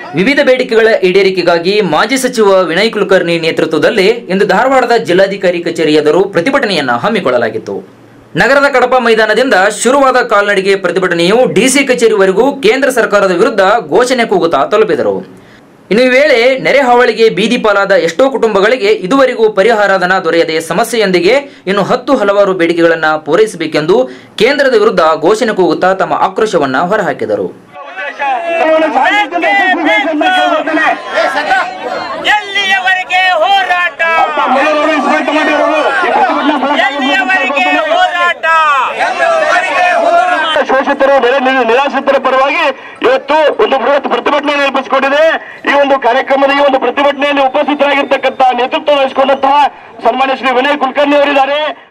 ವಿವಿಧ ಬೇಡಿಕೆಗಳ ಈಡೇರಿಕೆಗಾಗಿ ಮಾಜಿ ಸಚಿವ ವಿನಯ್ ಕುಲಕರ್ಣಿ ನೇತೃತ್ವದಲ್ಲಿ ಇಂದು ಧಾರವಾಡದ ಜಿಲ್ಲಾಧಿಕಾರಿ ಕಚೇರಿ ಎದುರು ಪ್ರತಿಭಟನೆಯನ್ನ ಹಮ್ಮಿಕೊಳ್ಳಲಾಗಿತ್ತು ನಗರದ ಕಡಪ ಮೈದಾನದಿಂದ ಶುರುವಾದ ಕಾಲ್ನಡಿಗೆ ಪ್ರತಿಭಟನೆಯು ಡಿಸಿ ಕಚೇರಿವರೆಗೂ ಕೇಂದ್ರ ಸರ್ಕಾರದ ವಿರುದ್ಧ ಘೋಷಣೆ ಕೂಗುತ್ತಾ ತಲುಪಿದರು ಇನ್ನು ಈ ವೇಳೆ ನೆರೆ ಹಾವಳಿಗೆ ಬೀದಿ ಪಾಲಾದ ಎಷ್ಟೋ ಕುಟುಂಬಗಳಿಗೆ ಇದುವರೆಗೂ ಪರಿಹಾರಧನ ದೊರೆಯದೆ ಸಮಸ್ಯೆಯೊಂದಿಗೆ ಇನ್ನು ಹತ್ತು ಹಲವಾರು ಬೇಡಿಕೆಗಳನ್ನು ಪೂರೈಸಬೇಕೆಂದು ಕೇಂದ್ರದ ವಿರುದ್ಧ ಘೋಷಣೆ ಕೂಗುತ್ತಾ ತಮ್ಮ ಆಕ್ರೋಶವನ್ನ ಹೊರಹಾಕಿದರು ಎಲ್ಲಿಯವರೆಗೆ ಹೋರಾಟ ಎಲ್ಲಿಯವರೆಗೆ ಹೋರಾಟ ಶೋಷಿತರು ನೆರೆ ನಿ- ನಿರಾಶ್ರಿತರ ಪರವಾಗಿ ಇವತ್ತು ಒಂದು ಬೃಹತ್ ಪ್ರತಿಭಟನೆ ಏರ್ಪಡಿಸಿಕೊಂಡಿದೆ ಈ ಒಂದು ಕಾರ್ಯಕ್ರಮದ ಈ ಒಂದು ಪ್ರತಿಭಟನೆಯಲ್ಲಿ ಉಪಸ್ಥಿತರಾಗಿರ್ತಕ್ಕಂಥ ನೇತೃತ್ವ ವಹಿಸಿಕೊಂಡಂತಹ ಸನ್ಮಾನ್ಯ ಶ್ರೀ ವಿನಯ್ ಕುಲಕರ್ಣಿ ಅವರಿದ್ದಾರೆ